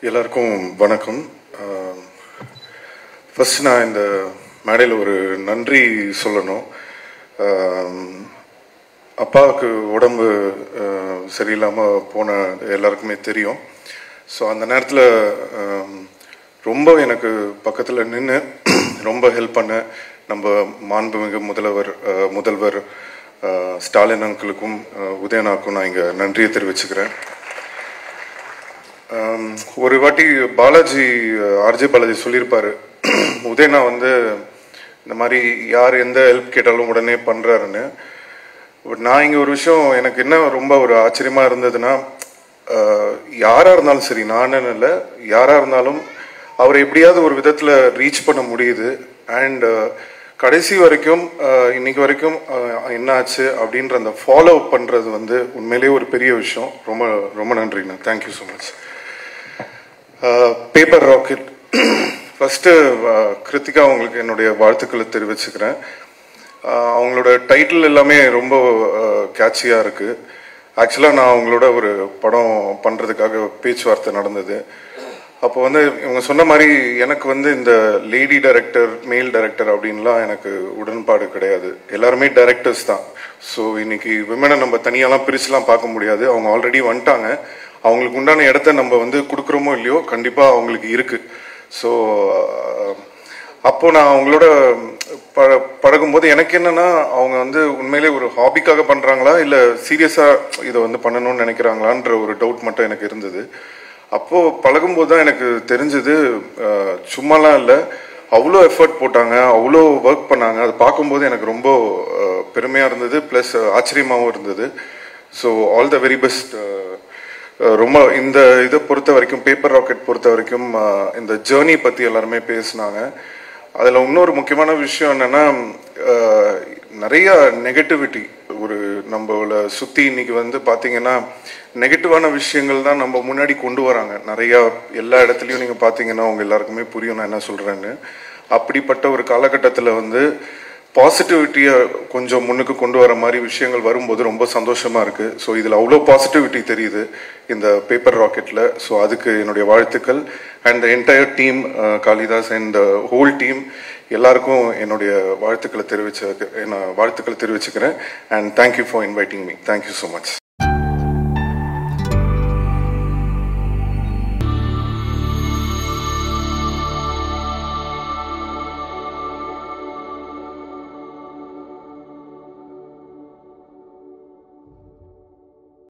எல்லாருக்கும் வணக்கம் ஃபர்ஸ்ட் நான் இந்த மேடையில் ஒரு நன்றி சொல்லணும் ஆம், அப்பாவுக்கு உடம்பு அஹ், சரியில்லாமல் போன எல்லாருக்குமே தெரியும் ஸோ அந்த நேரத்தில் ரொம்ப எனக்கு பக்கத்தில் நின்று ரொம்ப ஹெல்ப் பண்ண நம்ம மாண்புமிகு முதல்வர் அஹ், முதல்வர் அஹ், ஸ்டாலின் அங்கிளுக்கும் அஹ், உதயனாக்கும் நான் இங்கே நன்றியை தெரிவிச்சுக்கிறேன் ஆம், ஒரு வாட்டி பாலாஜி ஆர்ஜே பாலாஜி சொல்லியிருப்பாரு உதயனா வந்து இந்த மாதிரி யார் எந்த ஹெல்ப் கேட்டாலும் உடனே பண்றாருன்னு பட் நான் இங்க ஒரு விஷயம் எனக்கு என்ன ரொம்ப ஒரு ஆச்சரியமா இருந்ததுன்னா ஆஹ், யாரா இருந்தாலும் சரி நானுன்னு இல்லை யாரா இருந்தாலும் அவரை எப்படியாவது ஒரு விதத்துல ரீச் பண்ண முடியுது அண்ட் கடைசி வரைக்கும் ஆஹ், இன்னைக்கு வரைக்கும் ஆஹ், என்ன ஆச்சு அப்படின்ற அந்த ஃபாலோ பண்றது வந்து உண்மையிலேயே ஒரு பெரிய விஷயம் ரொம்ப ரொம்ப நன்றிண்ணா thank you so much paper rocket first Kiruthiga அவங்களுக்கு என்னுடைய வாழ்த்துக்களை தெரிவிச்சுக்கிறேன் ஆஹ் அவங்களோட டைட்டில் எல்லாமே ரொம்ப கேட்சியாக இருக்குது ஆக்சுவலாக நான் அவங்களோட ஒரு படம் பண்ணுறதுக்காக பேச்சுவார்த்தை நடந்தது அப்போ வந்து இவங்க சொன்ன மாதிரி எனக்கு வந்து இந்த லேடி டைரக்டர் மேல் டைரக்டர் அப்படின்லாம் எனக்கு உடன்பாடு கிடையாது எல்லாருமே டைரக்டர்ஸ் தான் ஸோ இன்னைக்கு விமனை நம்ம தனியாலாம் பிரிச்சுலாம் பார்க்க முடியாது அவங்க ஆல்ரெடி வந்துட்டாங்க அவங்களுக்கு உண்டான இடத்த நம்ம வந்து கொடுக்குறோமோ இல்லையோ கண்டிப்பாக அவங்களுக்கு இருக்கு ஸோ அப்போ நான் அவங்களோட ப பழகும்போது எனக்கு என்னன்னா அவங்க வந்து உண்மையிலே ஒரு ஹாபிக்காக பண்றாங்களா இல்ல சீரியஸா இதை வந்து பண்ணணும்னு நினைக்கிறாங்களான்ற ஒரு டவுட் மட்டும் எனக்கு இருந்தது அப்போ பழகும்போது தான் எனக்கு தெரிஞ்சது சும்மாலாம் இல்லை அவ்வளோ எஃபர்ட் போட்டாங்க அவ்வளோ ஒர்க் பண்ணாங்க அது பார்க்கும்போது எனக்கு ரொம்ப அஹ், பெருமையா இருந்தது ப்ளஸ் ஆச்சரியமாகவும் இருந்தது so all the very best ரொம்ப இந்த இதை பொறுத்த வரைக்கும் பேப்பர் ராக்கெட் பொறுத்த வரைக்கும் அஹ், இந்த ஜேர்னி பத்தி எல்லாருமே பேசினாங்க அதுல இன்னொரு முக்கியமான விஷயம் என்னன்னா அஹ், நிறைய நெகட்டிவிட்டி ஒரு நம்மள சுத்தி இன்னைக்கு வந்து பாத்தீங்கன்னா நெகட்டிவான விஷயங்கள் தான் நம்ம முன்னாடி கொண்டு வராங்க நிறைய எல்லா இடத்துலயும் நீங்க பாத்தீங்கன்னா உங்க எல்லாருக்குமே புரியும் நான் என்ன சொல்றேன்னு அப்படிப்பட்ட ஒரு காலகட்டத்தில் வந்து பாசிட்டிவிட்டியை கொஞ்சம் முன்னுக்கு கொண்டு வர மாதிரி விஷயங்கள் வரும்போது ரொம்ப சந்தோஷமா இருக்கு ஸோ இதில் அவ்வளோ பாசிட்டிவிட்டி தெரியுது இந்த பேப்பர் ராக்கெட்ல ஸோ அதுக்கு என்னுடைய வாழ்த்துக்கள் and entire team Kalidas and whole team எல்லாருக்கும் என்னுடைய வாழ்த்துக்களை தெரிவிச்ச என்ன வாழ்த்துக்களை தெரிவிச்சுக்கிறேன் and thank you for inviting me thank you so much